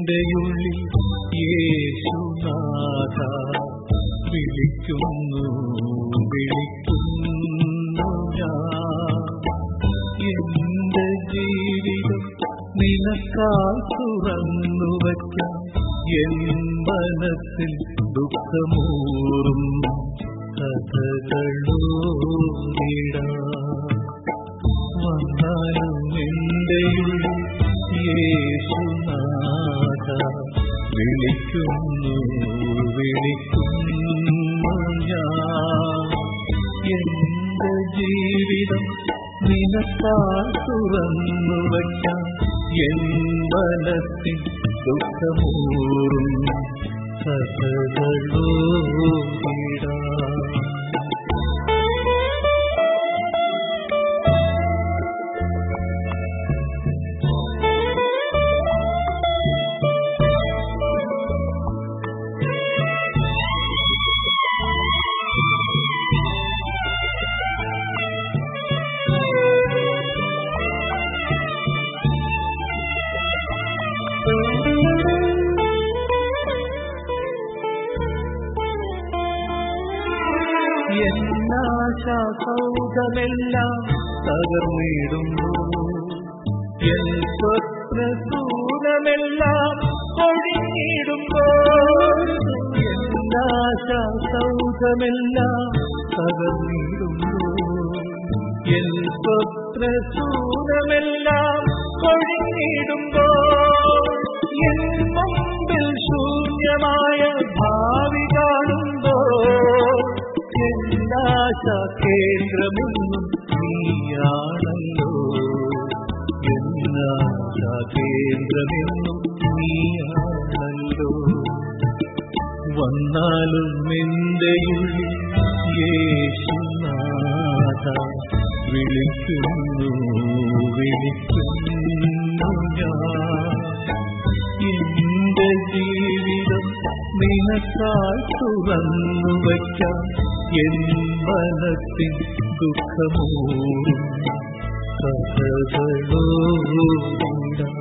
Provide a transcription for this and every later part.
എന്റെയുള്ളിൽ യേശുനാഥ വിളിക്കുന്നു വിളിക്കുന്നു ഞാൻ എന്റെ ജീവിതം നിനക്കാൽ തുറന്നു വയ്ക്കാം എൻ മനസ്സിൽ ദുഃഖമൂറും കഥകളോടിടാം വന്നാലും എന്റെയുള്ളിൽ യേശുനാഥ വിളിക്കുന്നു വിളിക്കുന്നു ഞാൻ എന്റെ ജീവിതം നിനക്കാൽ തുറന്നു വയ്ക്കാം എൻ മനസ്സിൽ ദുഃഖമൂറും കഥകളോടിടാം എന്നാശാ സൗധമെല്ലാം തകർന്നിടുന്നു എൻ സ്വപ്നസൂരമെല്ലാം ഒഴിഞ്ഞിടുമ്പോൾ എന്നാശാ സൗധമെല്ലാം തകർന്നിടുന്നു എൻ സ്വപ്നസൂരമെല്ലാം ഒഴിഞ്ഞിടുമ്പോൾ എൻ മുമ്പിൽ ശൂന്യമായ ഭാവി കാണുമ്പോൾ എന്നാശ കേന്ദ്രമെന്നും നീയാണല്ലോ എന്നാശ കേന്ദ്രമെന്നും നീയാണല്ലോ വന്നാലും എന്റെയുള്ളിൽ യേശുനാഥ വിളിക്കുന്നു വിളിക്കുന്നു ഞാൻ എന്റെ ജീവിതം നിനക്കാൽ തുറന്നു വയ്ക്കാം എൻ മനസ്സിൻ ദുഃഖമൂറും കഥകളോടാം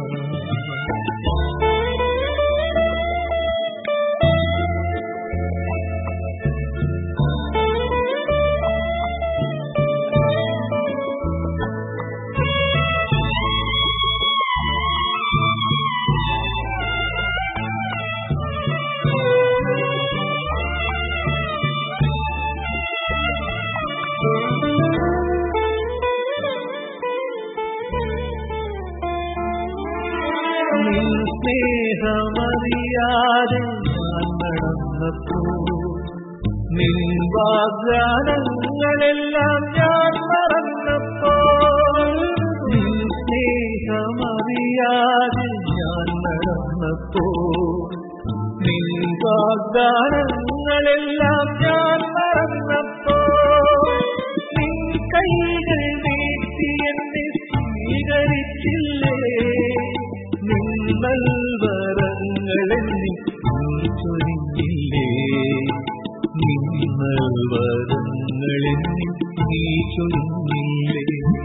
നിൻ സ്നേഹമറിയാതെ ഞാൻ നടന്നപ്പോ നിൻ വാഗ്ദാനങ്ങളെല്ലാം ഞാൻ മറന്നപ്പോ നിൻ സ്നേഹമറിയാതെ ഞാൻ നടന്നപ്പോ നിൻ വാഗ്ദാനങ്ങളെല്ലാം ഞാൻ മറന്നപ്പോ നിൻ കൈകൾ നീട്ടി എന്നെ സ്വീകരിച്ചില്ലേ നിങ്ങൾ വരങ്ങളെന്നി ചൊരിഞ്ഞില്ലേ നിങ്ങൾ വരങ്ങളെന്നി നീ ചൊരിഞ്ഞില്ലേ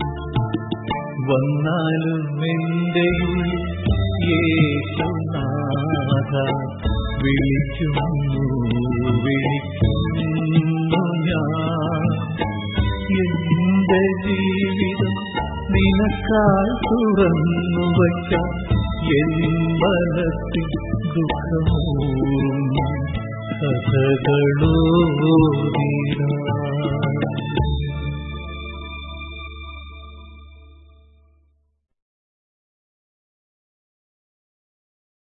വന്നാലും എന്റെ ഉള്ളിൽ യേശുനാഥ വിളിക്കുന്നു വിളിക്കുന്നു ഞാൻ എന്റെ ജീവിതം നിനക്കാൽ തുറന്നു വയ്ക്കാം എൻ മനസ്സിൽ ദുഃഖമൂറും കഥകളോടിടാം